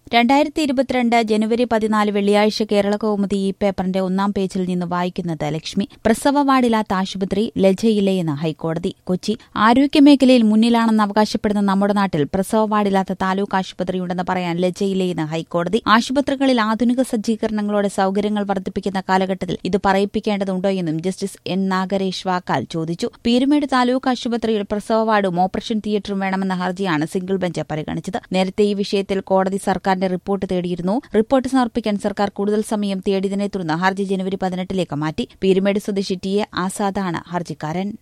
രണ്ടായിരത്തി ഇരുപത്തിരണ്ട് ജനുവരി പതിനാല് വെള്ളിയാഴ്ച കേരള കൗമുദി ഈ പേപ്പറിന്റെ ഒന്നാം പേജിൽ നിന്ന് വായിക്കുന്നത് ലക്ഷ്മി പ്രസവ വാർഡില്ലാത്ത ആശുപത്രി ലജ്ജയില്ലെന്ന് ഹൈക്കോടതി കൊച്ചി ആരോഗ്യമേഖലയിൽ മുന്നിലാണെന്ന് അവകാശപ്പെടുന്ന നമ്മുടെ നാട്ടിൽ പ്രസവ വാർഡില്ലാത്ത താലൂക്ക് ആശുപത്രിയുണ്ടെന്ന് പറയാൻ ലജ്ജയില്ലെന്ന് ഹൈക്കോടതി ആശുപത്രികളിൽ ആധുനിക സജ്ജീകരണങ്ങളോടെ സൌകര്യങ്ങൾ വർദ്ധിപ്പിക്കുന്ന കാലഘട്ടത്തിൽ ഇത് പറയിപ്പിക്കേണ്ടതുണ്ടോ എന്നും ജസ്റ്റിസ് എൻ നാഗരേഷ് വാക്കാൽ ചോദിച്ചു പീരുമേട് താലൂക്ക് ആശുപത്രിയിൽ പ്രസവ വാർഡും ഓപ്പറേഷൻ തിയേറ്ററും വേണമെന്ന ഹർജിയാണ് സിംഗിൾ ബെഞ്ച് പരിഗണിച്ചത് നേരത്തെ ഈ വിഷയത്തിൽ കോടതി സർക്കാരിന്റെ റിപ്പോർട്ട് തേടിയിരുന്നു റിപ്പോർട്ട് സമർപ്പിക്കാൻ സർക്കാർ കൂടുതൽ സമയം തേടിയതിനെ തുടർന്ന് ഹർജി ജനുവരി പതിനെട്ടിലേക്ക് മാറ്റി പീരുമേട് സ്വദേശി ടി എ ആസാദാണ് ഹർജിക്കാരൻ